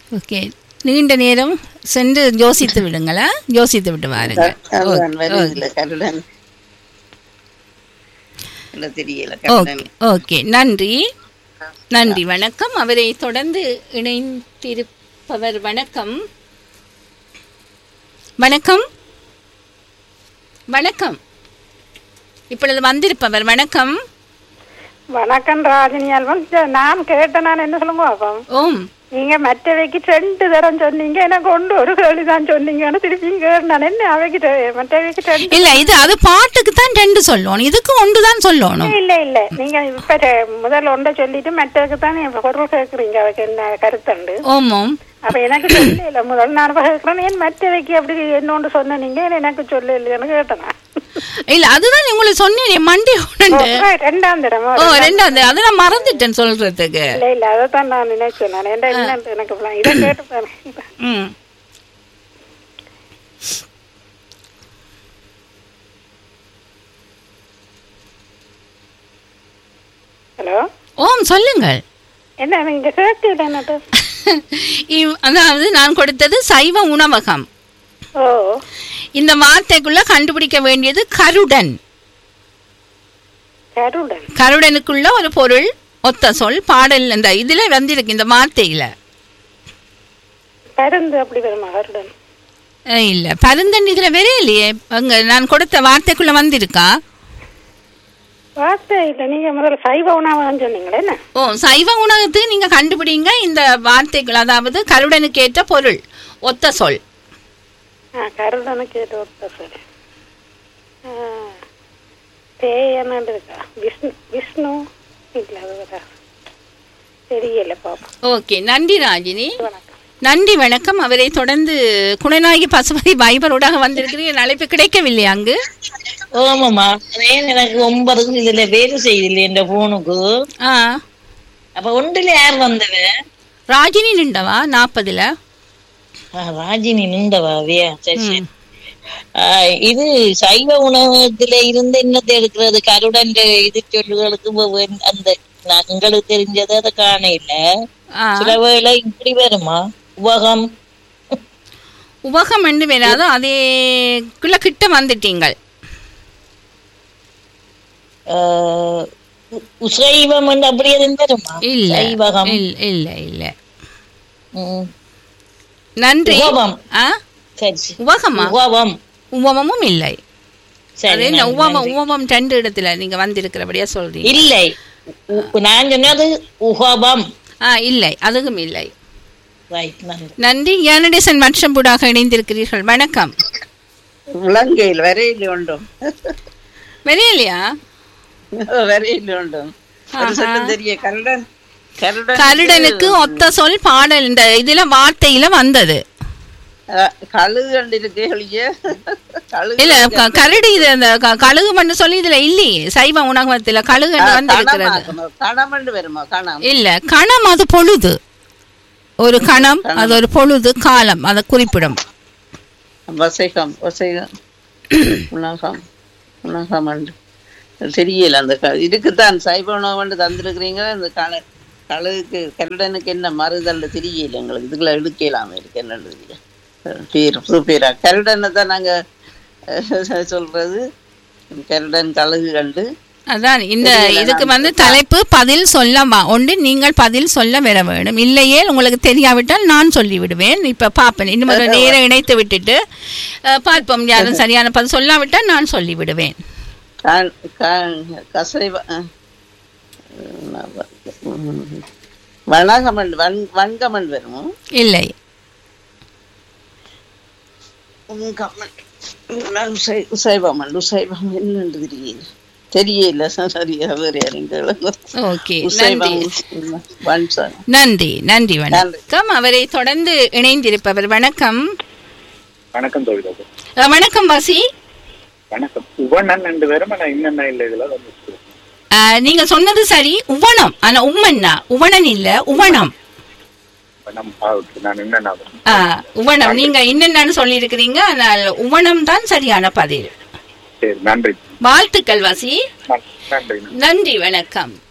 Okay நீண்ட நேரம் சென்று யோசித்து விடுங்களா யோசித்து விட்டு வாருங்க அதுதான் வருதில்ல கருடன் இல்ல தெரியல ஓகே கருடன் ஓகே நன்றி நன்றி வணக்கம் அவரை தொடர்ந்து இணைந்திருப்பவர் வணக்கம் வணக்கம் வணக்கம் இப்பொழுது வந்திருப்பவர் வணக்கம் வணக்கம் ராஜினி அல்வன் நான் கேட்டேன் நான் என்ன சொல்லுங்க அப்போ ஓம் நீங்க மற்றவைக்கு ரெண்டு தரம் சொன்னீங்க எனக்கு ஒன்று ஒரு கேள்வி தான் சொன்னீங்கன்னு திருப்பி கேட்டேன் என்ன அவைக்கு ரெ- மற்றவைக்கு ரெண்டு இல்ல இது அது பாட்டுக்கு தான் ரெண்டு சொல்லணும் இதுக்கு ஒன்று தான் சொல்லணும் இல்ல இல்ல நீங்க இப்ப ரெ- முதல்ல ஒன்றை சொல்லிட்டு மற்றதுக்கு தான் நீங்க பொருள் கேட்குறீங்க அதுக்கு என்ன கருத்துண்டு ஓமோம் அப்ப எனக்கு சொல்ல இல்ல முதல்ல நான் இப்ப கேட்கிறேன் ஏன் மற்றவைக்கு அப்படி என்னொன்று சொன்ன நீங்க எனக்கு சொல்ல இல்லையான்னு கேட்டேன் இல்ல அதுதான் உங்களுக்கு சொன்னேன் மண்டி உண்டு ரெண்டாம் தரமா ஓ ரெண்டாவது அதை நான் மறந்துட்டேன் சொல்றதுக்கு இல்ல இல்ல அதைத்தான் நான் நினைச்சேன் நான் என்ன என்னன்னு எனக்கு புரியல. இதை கேட்டு பாருங்க ம் ஹலோ ஓம் சொல்லுங்கள் என்ன நீங்க கேட்கல என்னட்டு இவ்- அதாவது நான் கொடுத்தது சைவ உணவகம் ஓ இந்த வார்த்தைக்குள்ள கண்டுபிடிக்க வேண்டியது கருடன் கருடன் கருடனுக்குள்ள ஒரு பொருள் ஒத்த சொல் பாடல் இந்த இதுல வந்திருக்கு இந்த வார்த்தையில பருந்து அப்படி வருமா கருடன் அஹ் இல்ல பருந்தன் இதுல வேற இல்லையே அங்க நான் கொடுத்த வார்த்தைக்குள்ள வந்திருக்கா வார்த்தை இல்லை நீங்க முதல்ல சைவ உணவகம் சொன்னீங்களே என்ன ஓ சைவ உணவகத்துக்கு நீங்க கண்டுபிடிங்க இந்த வார்த்தைகள் அதாவது கருடனுக்கு ஏற்ற பொருள் ஒத்த சொல் ஆ கருடனுக்கு ஏதோ ஒருத்தர் சரி ஆ, பேயன்னு இருக்கா விஷ்ணு விஷ்ணு இல்லை அது வரா தெரியல பாப்போம் ஓகே நன்றி ராஜினி வணக்கம் நன்றி வணக்கம் அவரை தொடர்ந்து குணநாயகி பசுபதி வைபரோடாக வந்திருக்கிறீங்க அழைப்பு கிடைக்கவில்லை அங்கு ஆமாமா ஏன் எனக்கு ஒன்பதுக்கு இதுல வேலை செய்யல என்ற போனுக்கு ஆ அப்ப ஒன்றுல யார் வந்தவ ராஜினி நின்றவா நாற்பதுல ஆ, ராஜினி நின்றவாவியா சரி சரி ஆ, இது சைவ உணவகத்துல இருந்து என்னத்தை எடுக்கிறது கருடன் இது சொல்லுகளுக்கு வெவ்வேறு- அந்த நான் உங்களுக்கு தெரிஞ்சது அதை காண இல்ல ஆ சில வேளை இப்படி வருமா உபகம் உபகம் என்று வராது அதேக்குள்ள கிட்ட வந்துட்டீங்கள் ஆ, உ- உசைவம் என்று அப்படி எதுவும் வருமா இல்ல சைவகம் இல்ல இல்ல இல்ல ம். நன்றி உபகம் ஆ சரி சரி. உபகமா உபவம் உபமமும் இல்லை சரி அது என்ன நன்றி, உபமம் நன்றி. உபமம் ரெண்டு இடத்துல நீங்க வந்திருக்கிறபடியா சொல்றீங்க இல்லை உ- நான் சொன்னது உகபம் ஆ இல்லை அதுவும் இல்லை ரைட் நன்றி நன்றி ஞானடேசன் மற்றம்பூடாக இணைந்திருக்கிறீர்கள் வணக்கம் മുളങ്കയിൽ വരയില്ല ഉണ്ടോ வெளியிலையா വരയില്ല ഉണ്ടോ ഒരു സത്യം തെരിയ കരടൻ കരടൻ கருடனுக்கு ஒத்த சொல் பாடல் இந்த இதுல வார்த்தையில வந்தது കഴുക് കണ്ടിരിക്കേ കളിയ കഴുക് இல்ல க- கரடு இது அந்த க- கழுகு மண்ணு சொல்லி இதுல இல்லையே சைவ உணவகத்துல கழுகு வந்து இருக்கிறது കണമണ്ട് വരുമോ കാണാം இல்ல கணம் அது பொழுது ஒரு கணம் அது ஒரு பொழுது காலம் அதை குறிப்பிடும் வசைகம் வசைகம் உணகம் உணகமண்டு தெரியல அந்த க- இதுக்குத்தான் சைவ உணவு வந்து தந்திருக்கிறீங்க இந்த கழ கழுகுக்கு கருடனுக்கு என்ன மறுதல் தெரியல எங்களுக்கு இதுக்குள்ள எடுக்கலாம் இருக்கு என்னன்னு தெரியல பேர் புது பேரா கருடனை தான் நாங்க அஹ், சொல்றது கருடன் கழுகு கண்டு அதான் இந்த தெரியல, இதுக்கு நான் வந்து தலைப்பு பதில் சொல்லமா ஒன்று நீங்கள் பதில் சொல்ல வர வேண்டும் இல்லையே உங்களுக்கு தெரியாவிட்டால் நான் சொல்லி விடுவேன் இப்ப பாப்பேன் இன்னும் ஒரு நேரம் இணைத்து விட்டுட்டு அஹ், பார்ப்போம் யாரும் சரியான பதில் சொல்லாவிட்டால் நான் சொல்லி விடுவேன் கான்- கான்- கசைவ அஹ், உம், வணகமண்டு வன் வன்கமண்டு வருமோ இல்லை உசைவமண்டு உசைவம் என்னண்டு தெரியல தெரியல சரியா வேற யாரும் கேளுங்க ஓகே நன்றி உசைவம் வன்சம் நன்றி நன்றி வணக்கம் அவரை தொடர்ந்து இணைந்திருப்பவர் வணக்கம் வணக்கம் தோழிதாது அஹ், வணக்கம் வாசி வணக்கம் உவனன் ரெண்டு பேரும் ஆனா என்னென்ன இல்லை இதுல வந்து அஹ், நீங்க சொன்னது சரி உவனம் ஆனா உம்மன்னா உவனன் இல்ல உவனம் வனம் ஓகே நான் என்னென்ன ஆ, உவனம் நீங்க என்னென்னு சொல்லி இருக்கிறீங்க ஆனால் உவனம் தான் சரியான பதில் சரி நன்றி வாழ்த்துக்கள் வாசி நன்றி நன்றி நன்றி வணக்கம்